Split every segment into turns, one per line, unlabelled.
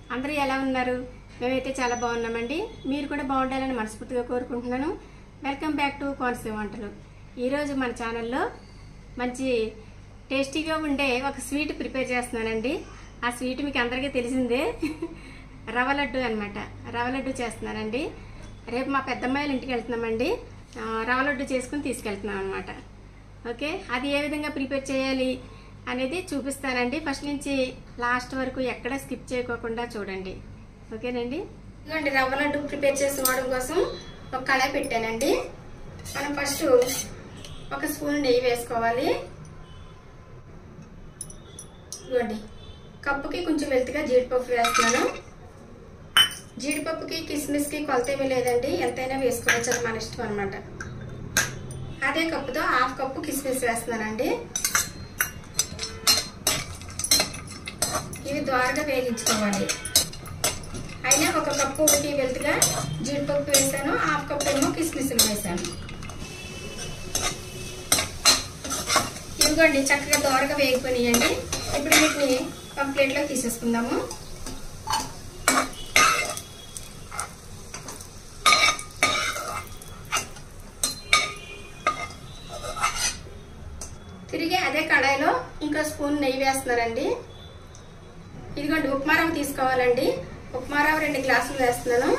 అందరూ ఎలా ఉన్నారు మేమైతే చాలా బాగున్నామండి మీరు కూడా బాగుండాలని మనస్ఫూర్తిగా కోరుకుంటున్నాను వెల్కమ్ బ్యాక్ టు కోనసీమ వంటలు ఈరోజు మన ఛానల్లో మంచి టేస్టీగా ఉండే ఒక స్వీట్ ప్రిపేర్ చేస్తున్నానండి ఆ స్వీట్ మీకు అందరికీ తెలిసిందే రవ్వ లడ్డు అనమాట రవ్వ లడ్డు చేస్తున్నానండి రేపు మా పెద్దమ్మాయిల ఇంటికి వెళ్తున్నామండి ఆ, రవ్వ లడ్డు చేసుకుని తీసుకెళ్తున్నాం అనమాట ఓకే అది ఏ విధంగా ప్రిపేర్ చేయాలి అనేది చూపిస్తానండి ఫస్ట్ నుంచి లాస్ట్ వరకు ఎక్కడ స్కిప్ చేయకోకుండా చూడండి ఓకేనండి ఇదిగోండి రవ్వ లడ్డు ప్రిపేర్ చేసుకోవడం కోసం ఒక కళాయి పెట్టానండి మనం ఫస్ట్ ఒక స్పూన్ నెయ్యి వేసుకోవాలి ఇదిగోండి కప్పుకి కొంచెం వెల్తిగా జీడిపప్పు వేస్తున్నాను జీడిపప్పుకి కిస్మిస్కి కొలత ఏమీ లేదండి ఎంతైనా వేసుకోవచ్చు అది మన ఇష్టం అనమాట అదే కప్పుతో హాఫ్ కప్పు కిస్మిస్ వేస్తున్నానండి ఇవి ద్వారగా వేగించుకోవాలి అయినా ఒక కప్పుకి వెళ్తుగా జీడిపప్పు వేసాను హాఫ్ కప్పు ఏమో కిస్మిస్లు వేసాను ఇదిగోండి చక్కగా దోరగా వేగిపోయినాయండి ఇప్పుడు వీటిని ఒక ప్లేట్లో తీసేసుకుందాము తిరిగి అదే కడాయిలో ఇంకో స్పూన్ నెయ్యి వేస్తున్నానండి ఇదిగోండి ఉప్మా రవ్వ తీసుకోవాలండి ఉప్మా రవ్వ రెండు గ్లాసులు వేస్తున్నాను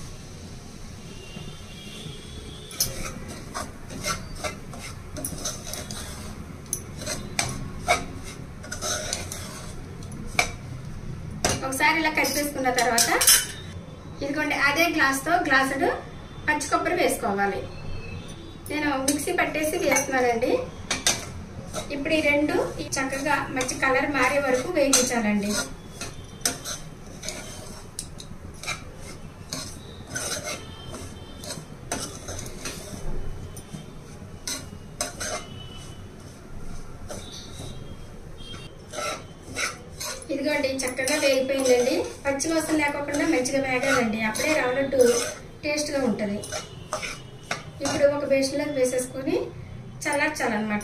ఒకసారి ఇలా కలిపేసుకున్న తర్వాత ఇదిగోండి అదే గ్లాస్తో గ్లాసుడు పచ్చి కొబ్బరి వేసుకోవాలి నేను మిక్సీ పట్టేసి వేస్తున్నానండి ఇప్పుడు ఈ రెండు ఈ చక్కగా మంచి కలర్ మారే వరకు వేయించాలండి ఇదిగోండి చక్కగా వేగిపోయిందండి పచ్చి వాసన లేకోకుండా మంచిగా వేగాలండి అప్పుడే రవ్వలడ్డు టేస్ట్గా ఉంటుంది ఇప్పుడు ఒక బేషన్లోకి వేసేసుకొని చల్లార్చాలన్నమాట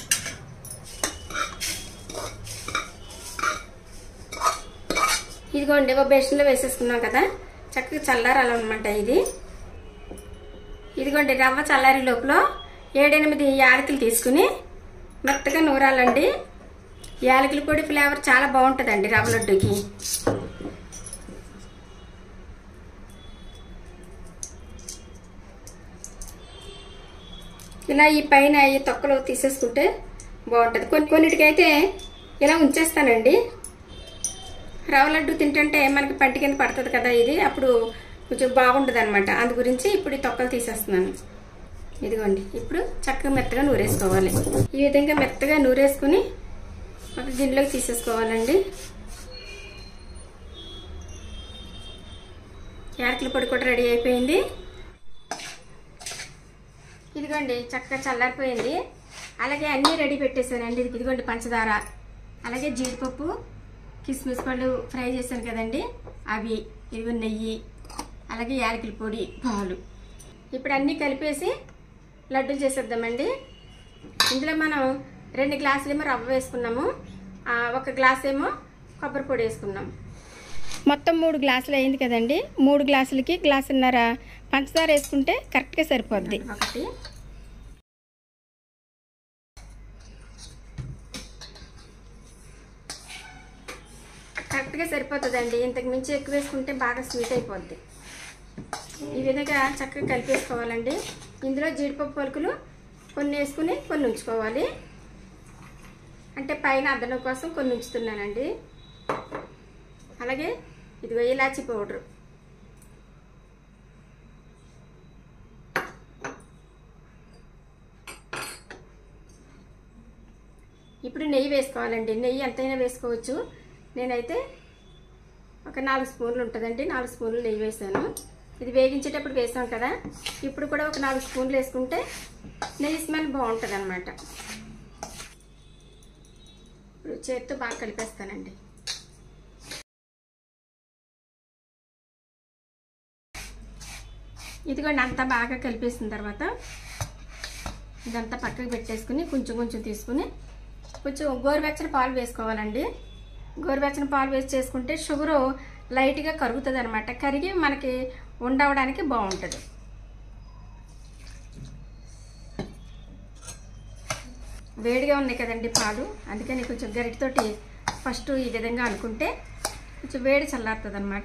ఇదిగోండి ఒక బేషన్లో వేసేసుకున్నాం కదా చక్కగా చల్లారాలన్నమాట ఇది ఇదిగోండి రవ్వ చల్లారి లోపల ఏడెనిమిది యాలకులు తీసుకుని మెత్తగా నూరాలండి యాలకుల పొడి ఫ్లేవర్ చాలా బాగుంటుందండి రవ్వ లడ్డుకి ఇలా ఈ పైన ఈ తొక్కలు తీసేసుకుంటే బాగుంటుంది కొన్ని కొన్నిటికైతే ఇలా ఉంచేస్తానండి రవ్వ లడ్డు తింటుంటే మనకి పంటి కింద పడుతుంది కదా ఇది అప్పుడు కొంచెం బాగుంటుంది అనమాట అందు గురించి ఇప్పుడు ఈ తొక్కలు తీసేస్తున్నాను ఇదిగోండి ఇప్పుడు చక్కగా మెత్తగా నూరేసుకోవాలి ఈ విధంగా మెత్తగా నూరేసుకుని ఒక గిన్నెలోకి తీసేసుకోవాలండి యాలకుల పొడి కూడా రెడీ అయిపోయింది ఇదిగోండి చక్కగా చల్లారిపోయింది అలాగే అన్నీ రెడీ పెట్టేశానండి ఇది ఇదిగోండి పంచదార అలాగే జీడిపప్పు కిస్మిస్ పళ్ళు ఫ్రై చేశాను కదండి అవి ఇదిగో నెయ్యి అలాగే యాలకుల పొడి పాలు ఇప్పుడు అన్నీ కలిపేసి లడ్డూలు చేసేద్దామండి ఇందులో మనం రెండు గ్లాసులేమో రవ్వ వేసుకున్నాము ఆ, ఒక గ్లాస్ ఏమో కొబ్బరి పొడి వేసుకున్నాం మొత్తం మూడు గ్లాసులు అయింది కదండి మూడు గ్లాసులకి గ్లాసున్నర పంచదార వేసుకుంటే కరెక్ట్గా సరిపోద్ది ఒకటి కరెక్ట్గా సరిపోతుందండి ఇంతకు మించి ఎక్కువ వేసుకుంటే బాగా స్వీట్ అయిపోద్ది ఈ విధంగా చక్కగా కలిపేసుకోవాలండి ఇందులో జీడిపప్పు పలుకులు కొన్ని వేసుకుని కొన్ని ఉంచుకోవాలి అంటే పైన అద్దనం కోసం కొన్ని ఉంచుతున్నానండి అలాగే ఇదిగో ఇలాచి పౌడర్ ఇప్పుడు నెయ్యి వేసుకోవాలండి నెయ్యి ఎంతైనా వేసుకోవచ్చు నేనైతే ఒక నాలుగు స్పూన్లు ఉంటుందండి నాలుగు స్పూన్లు నెయ్యి వేసాను ఇది వేగించేటప్పుడు వేసాం కదా ఇప్పుడు కూడా ఒక నాలుగు స్పూన్లు వేసుకుంటే నెయ్యి స్మెల్ బాగుంటుంది అనమాట ఇప్పుడు చేత్తో బాగా కలిపేస్తానండి ఇదిగోండి అంతా బాగా కలిపేసిన తర్వాత ఇదంతా పక్కకు పెట్టేసుకుని కొంచెం కొంచెం తీసుకుని కొంచెం గోరువెచ్చని పాలు వేసుకోవాలండి గోరువెచ్చని పాలు వేసి చేసుకుంటే షుగరు లైట్గా కరుగుతుంది అనమాట కరిగి మనకి ఉండవడానికి బాగుంటుంది వేడిగా ఉన్నాయి కదండి పాలు అందుకని కొంచెం గరిటతోటి ఫస్ట్ ఈ విధంగా అనుకుంటే కొంచెం వేడి చల్లారుతుంది అనమాట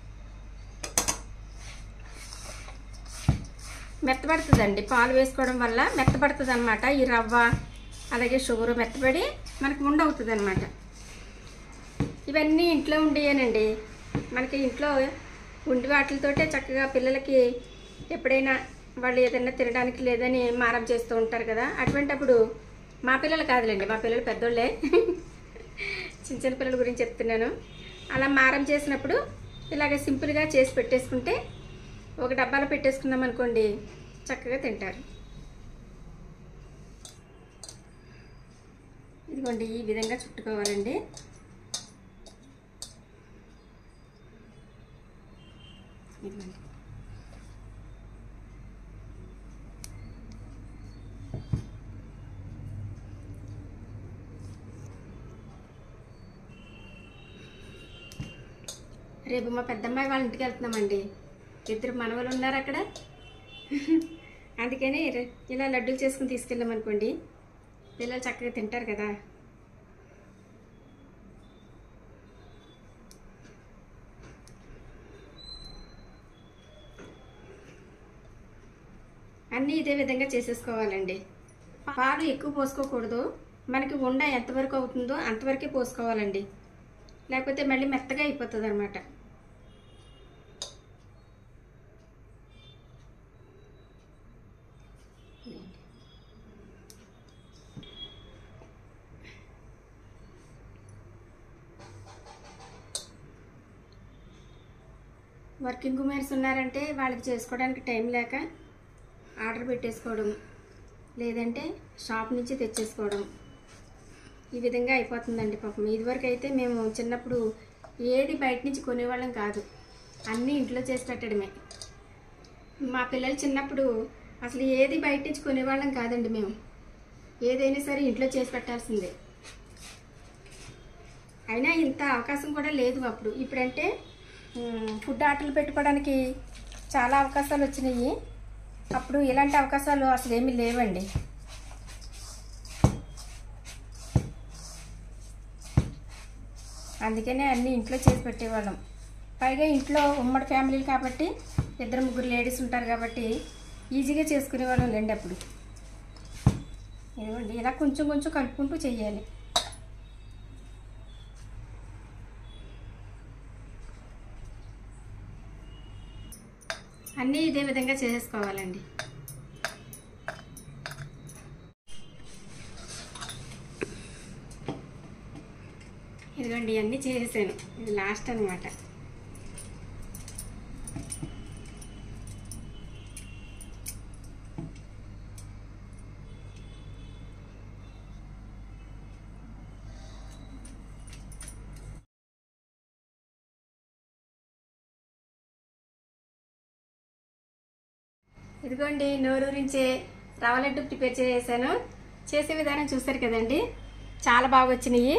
మెత్తబడుతుందండి పాలు వేసుకోవడం వల్ల మెత్తబడుతుంది అనమాట ఈ రవ్వ అలాగే షుగర్ మెత్తబడి మనకి ఉండవుతుంది అనమాట ఇవన్నీ ఇంట్లో ఉండేయనండి మనకి ఇంట్లో ఉండి వాటితోటే చక్కగా పిల్లలకి ఎప్పుడైనా వాళ్ళు ఏదైనా తినడానికి లేదని మారం చేస్తూ ఉంటారు కదా అటువంటప్పుడు మా పిల్లలు కాదులేండి మా పిల్లలు పెద్దోళ్ళే చిన్న చిన్న పిల్లల గురించి చెప్తున్నాను అలా మారం చేసినప్పుడు ఇలాగ సింపుల్గా చేసి పెట్టేసుకుంటే ఒక డబ్బాలో పెట్టేసుకున్నాం అనుకోండి చక్కగా తింటారు ఇదిగోండి ఈ విధంగా చుట్టుకోవాలండి ఇదిగోండి రేపు మా పెద్దమ్మాయి వాళ్ళ ఇంటికి వెళ్తున్నామండి ఇద్దరు మనవలు ఉన్నారు అక్కడ అందుకని రే- ఇలా లడ్డూలు చేసుకుని తీసుకెళ్ళాం అనుకోండి పిల్లలు చక్కగా తింటారు కదా అన్నీ ఇదే విధంగా చేసేసుకోవాలండి పాలు ఎక్కువ పోసుకోకూడదు మనకి ఉండ ఎంతవరకు అవుతుందో అంతవరకే పోసుకోవాలండి లేకపోతే మళ్ళీ మెత్తగా అయిపోతుంది అనమాట వర్కింగ్ ఉమెన్స్ ఉన్నారంటే వాళ్ళకి చేసుకోవడానికి టైం లేక ఆర్డర్ పెట్టేసుకోవడం లేదంటే షాప్ నుంచి తెచ్చేసుకోవడం ఈ విధంగా అయిపోతుందండి పాపం ఇదివరకు అయితే మేము చిన్నప్పుడు ఏది బయట నుంచి కొనేవాళ్ళం కాదు అన్నీ ఇంట్లో చేసి పెట్టడమే మా పిల్లలు చిన్నప్పుడు అసలు ఏది బయట నుంచి కొనేవాళ్ళం కాదండి మేము ఏదైనా సరే ఇంట్లో చేసి పెట్టాల్సిందే అయినా ఇంత అవకాశం కూడా లేదు అప్పుడు ఇప్పుడంటే మ్, ఫుడ్ ఆటలు పెట్టుకోవడానికి చాలా అవకాశాలు వచ్చినాయి అప్పుడు ఇలాంటి అవకాశాలు అసలు ఏమీ లేవండి అందుకనే అన్నీ ఇంట్లో చేసి పెట్టేవాళ్ళం పైగా ఇంట్లో ఉమ్మడి ఫ్యామిలీలు కాబట్టి ఇద్దరు ముగ్గురు లేడీస్ ఉంటారు కాబట్టి ఈజీగా చేసుకునేవాళ్ళం లేండి అప్పుడు ఇదిగోండి ఇలా కొంచెం కొంచెం కలుపుకుంటూ చెయ్యాలి అన్నీ ఇదే విధంగా చేసేసుకోవాలండి ఇదిగోండి ఇవన్నీ చేసేసాను ఇది లాస్ట్ అనమాట ఇదిగోండి నోరూరించే రవ్వ లడ్డు ప్రిపేర్ చేసేసాను చేసే విధానం చూస్తారు కదండి చాలా బాగా వచ్చినాయి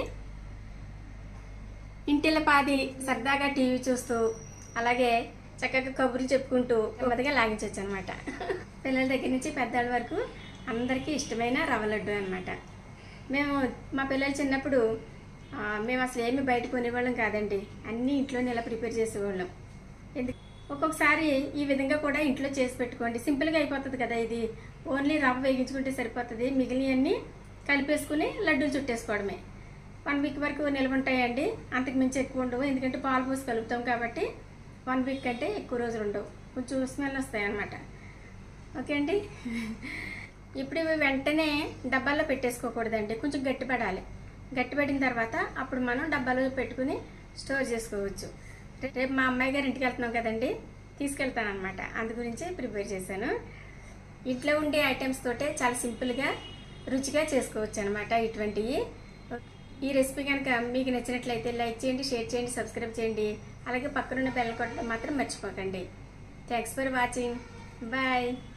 ఇంటిల పాది సరదాగా టీవీ చూస్తూ అలాగే చక్కగా కబుర్లు చెప్పుకుంటూ నెమ్మదిగా లాగించవచ్చు అనమాట పిల్లల దగ్గర నుంచి పెద్దవాళ్ళ వరకు అందరికీ ఇష్టమైన రవ్వ లడ్డు అనమాట మేము మా పిల్లలు చిన్నప్పుడు ఆ, మేము అసలు ఏమి బయట కొనేవాళ్ళం కాదండి అన్నీ ఇంట్లోనే ఇలా ప్రిపేర్ చేసేవాళ్ళం ఎందుకు ఒక్కొక్కసారి ఈ విధంగా కూడా ఇంట్లో చేసి పెట్టుకోండి సింపుల్గా అయిపోతుంది కదా ఇది ఓన్లీ రవ్వ వేగించుకుంటే సరిపోతుంది మిగిలినవన్నీ కలిపేసుకుని లడ్డూలు చుట్టేసుకోవడమే వన్ వీక్ వరకు నిల్వ ఉంటాయండి అంతకు మించి ఎక్కువ ఉండవు ఎందుకంటే పాలు పోసి కలుపుతాం కాబట్టి వన్ వీక్ కంటే ఎక్కువ రోజులు ఉండవు కొంచెం స్మెల్ వస్తాయి అన్నమాట ఓకే అండి ఇప్పుడు ఇవి వెంటనే డబ్బాల్లో పెట్టేసుకోకూడదండి కొంచెం గట్టిపడాలి గట్టిపడిన తర్వాత అప్పుడు మనం డబ్బాలో పెట్టుకుని స్టోర్ చేసుకోవచ్చు రే- రేపు మా అమ్మాయి గారి ఇంటికి వెళ్తున్నాం కదండి తీసుకెళ్తాను అనమాట అందు గురించి ప్రిపేర్ చేశాను ఇంట్లో ఉండే ఐటమ్స్ తోటే చాలా సింపుల్గా రుచిగా చేసుకోవచ్చు అనమాట ఇటువంటివి ఈ రెసిపీ కనుక మీకు నచ్చినట్లయితే లైక్ చేయండి షేర్ చేయండి సబ్స్క్రైబ్ చేయండి అలాగే పక్కనున్న బెల్ కొట్టడం మాత్రం మర్చిపోకండి థ్యాంక్స్ ఫర్ వాచింగ్ బాయ్